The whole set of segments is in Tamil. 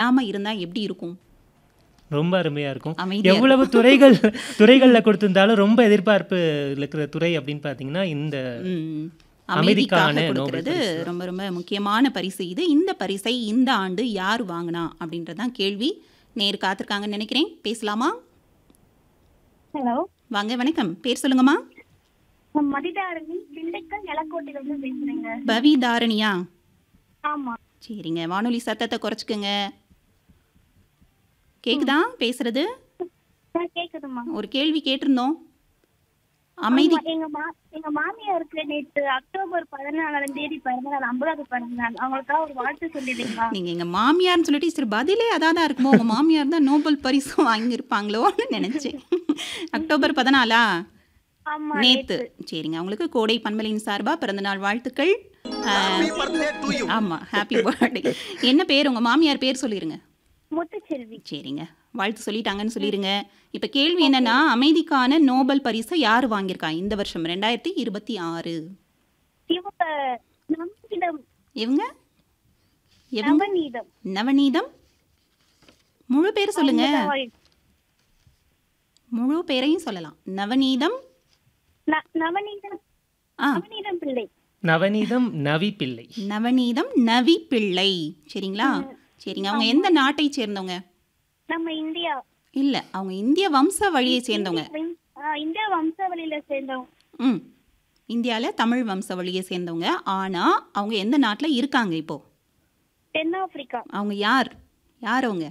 இல்லாம இருந்தா எப்படி இருக்கும் ரொம்ப அருமையா இருக்கும் அமைதியா எவ்வளவு துறைகள் துறைகள்ல கொடுத்திருந்தாலும் ரொம்ப எதிர்பார்ப்பு இருக்கிற துறை அப்படின்னு பார்த்தீங்கன்னா இந்த ம். அமைதிக்கான அமைதிக்காக நோபல் கொடுக்கிறது பரிசு. ரொம்ப ரொம்ப முக்கியமான பரிசு இது இந்த பரிசை இந்த ஆண்டு யார் வாங்கினா அப்படின்றதான் கேள்வி நேர் காத்திருக்காங்கன்னு நினைக்கிறேன் பேசலாமா ஹலோ வாங்க வணக்கம் பேர் சொல்லுங்கம்மா நான் மதிதாரணி திண்டுக்கல் நிலக்கோட்டையில இருந்து பேசுறேங்க பவி தாரணியா ஆமா சரிங்க வானொலி சத்தத்தை குறைச்சிக்கோங்க கேக்குதா பேசுறது ஆ, கேக்குதும்மா ஒரு கேள்வி கேட்டிருந்தோம் அமைதி ஆமா, எங்க மா எங்க மாமியாருக்கு நேற்று அக்டோபர் பதினாலாம் தேதி பிறந்த நாள் ஐம்பதாவது பிறந்த நாள் அவங்களுக்காக ஒரு வாழ்த்து சொல்லிடுறீங்களா நீங்க எங்க மாமியார்னு சொல்லிட்டு சரி பதிலே அதான் தான் இருக்குமோ உங்க மாமியார் தான் நோபல் பரிசு வாங்கியிருப்பாங்களோன்னு நினைச்சேன் அக்டோபர் பதினாலா ஆமா நேத்து சரிங்க அவங்களுக்கு கோடை பண்பலையின் சார்பா பிறந்தநாள் வாழ்த்துக்கள் ஆஹ், ஆமா ஹாப்பி பர்த்டே என்ன பேர் உங்க மாமியார் பேர் சொல்லிருங்க முத்துச்செல்வி சரிங்க வாழ்த்து சொல்லிட்டாங்கன்னு சொல்லிருங்க இப்ப கேள்வி என்னன்னா அமைதிக்கான நோபல் பரிசை யார் வாங்கியிருக்கா இந்த வருஷம் ரெண்டாயிரத்தி இருபத்தி ஆறு இவங்க நவநீதம் இவங்க இவங்க நவநீதம் நவநீதம் முழு பேர் சொல்லுங்க அவங்கதான் முழு பேரையும் சொல்லலாம் நவநீதம் ந- நவநீதம் ஆ நவநீதம் பிள்ளை நவநீதம் நவி பிள்ளை நவநீதம் நவி பிள்ளை சரிங்களா சரிங்க அவங்க எந்த நாட்டை சேர்ந்தவங்க நம்ம இந்தியா இல்ல அவங்க இந்திய வம்ச வழியை சேர்ந்தவங்க ஆ, இந்தியா வம்சாவளியில சேர்ந்தவங்க ம் இந்தியாவில் தமிழ் வம்ச வழியை சேர்ந்தவங்க ஆனா அவங்க எந்த நாட்டில் இருக்காங்க இப்போ தென்னாப்பிரிக்கா அவங்க யார் யார் அவங்க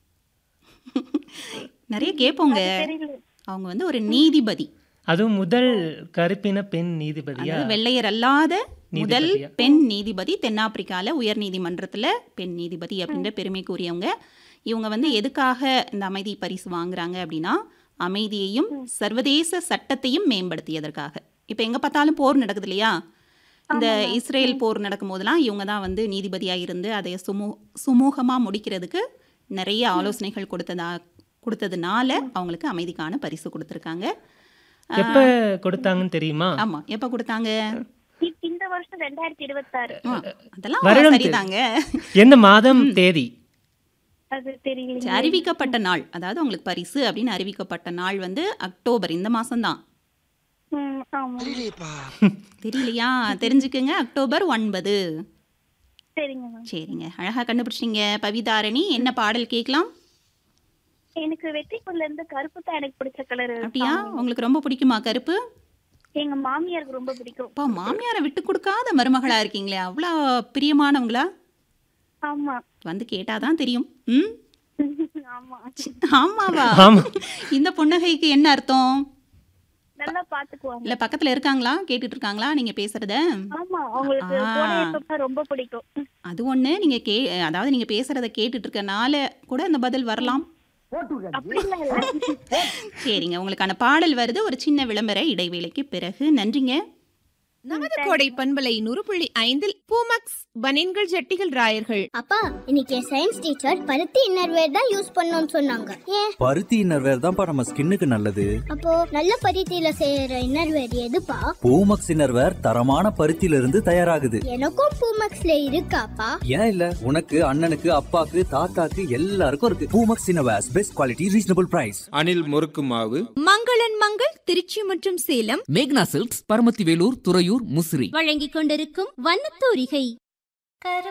நிறைய கேட்போங்க தெரியல அவங்க வந்து ஒரு நீதிபதி அதுவும் முதல் கருப்பின பெண் நீதிபதியா அதாவது வெள்ளையர் அல்லாத முதல் நீதிபதியா? பெண் நீதிபதி தென்னாப்பிரிக்கால உயர் நீதிமன்றத்துல பெண் நீதிபதி அப்படின்ற பெருமைக்குரியவங்க இவங்க வந்து எதுக்காக இந்த அமைதி பரிசு வாங்குறாங்க அப்படின்னா அமைதியையும் சர்வதேச சட்டத்தையும் மேம்படுத்தியதற்காக இப்போ எங்க பார்த்தாலும் போர் நடக்குது இல்லையா இந்த இஸ்ரேல் போர் நடக்கும் போதெல்லாம் இவங்க தான் வந்து நீதிபதியா இருந்து அதை சுமூ சுமூகமா முடிக்கிறதுக்கு நிறைய ஆலோசனைகள் கொடுத்ததா கொடுத்ததுனால அவங்களுக்கு அமைதிக்கான பரிசு கொடுத்துருக்காங்க எப்ப கொடுத்தாங்கன்னு தெரியுமா ஆமா எப்ப கொடுத்தாங்க இ- இந்த வருஷம் ரெண்டாயிரத்தி இருபத்தாறு ஆ, அதெல்லாம் வருடம் தெரி- சரிதாங்க எந்த மாதம் தேதி அது தெரியல சரி, அறிவிக்கப்பட்ட நாள் அதாவது உங்களுக்கு பரிசு அப்படின்னு அறிவிக்கப்பட்ட நாள் வந்து அக்டோபர் இந்த மாசம்தான் ம், ஆமா தெரியலையா தெரிஞ்சுக்குங்க அக்டோபர் ஒன்பது சரிங்க மேம் சரிங்க அழகா கண்டுபிடிச்சிங்க பவிதாரணி என்ன பாடல் கேட்கலாம் எனக்கு வெற்றிக்குள்ள இருந்து கருப்பு தான் எனக்கு பிடிச்ச கலர் அப்படியா உங்களுக்கு ரொம்ப பிடிக்குமா கருப்பு எங்க மாமியாருக்கு ரொம்ப பிடிக்கும் அப்பா மாமியாரை விட்டு கொடுக்காத மருமகளா இருக்கீங்களே அவ்வளோ பிரியமானவங்களா ஆமா வந்து கேட்டாதான் தெரியும் ம் ஆமா ஆமாவா ஆமா இந்த புன்னகைக்கு என்ன அர்த்தம் நல்லா பாத்துக்குவாங்க இல்ல பக்கத்துல இருக்காங்களா கேட்டுட்டு இருக்காங்களா நீங்க பேசுறத ஆமா அவங்களுக்கு ஆ. கோடையப்ப ரொம்ப பிடிக்கும் அது ஒண்ணு நீங்க கே அதாவது நீங்க பேசுறத கேட்டுட்டு இருக்கனால கூட இந்த பதில் வரலாம் அப்படிலாம் இல்ல சரிங்க உங்களுக்கான பாடல் வருது ஒரு சின்ன விளம்பர இடைவேளைக்கு பிறகு நன்றிங்க நமது கோடை பண்பலை நூறு புள்ளி ஐந்தில் பூமக்ஸ் பனின்கள் ஜட்டிகள் ராயர்கள் அப்பா இன்னைக்கு என் சயின்ஸ் டீச்சர் பருத்தி இன்னர்வேர் தான் யூஸ் பண்ணணும்னு சொன்னாங்க ஏன் பருத்தி இன்னர்வேர் தான்ப்பா நம்ம ஸ்கின்னுக்கு நல்லது அப்போ நல்ல பருத்தியில செய்யற இன்னர்வேர் எதுப்பா பூமக்ஸ் இன்னர்வேர் தரமான பருத்தியில இருந்து தயாராகுது எனக்கும் பூமக்ஸ்ல இருக்காப்பா ஏன் இல்ல உனக்கு அண்ணனுக்கு அப்பாக்கு தாத்தாக்கு எல்லாருக்கும் இருக்கு Poomex innerwears best quality reasonable price Anil முறுக்கு மாவு மங்களன் மங்கள் திருச்சி மற்றும் சேலம் மேக்னா சில்க்ஸ் பரமத்தி வேலூர் துறையூர் முசிறி வழங்கிக் கொண்டிருக்கும் வண்ணத்தூரிகை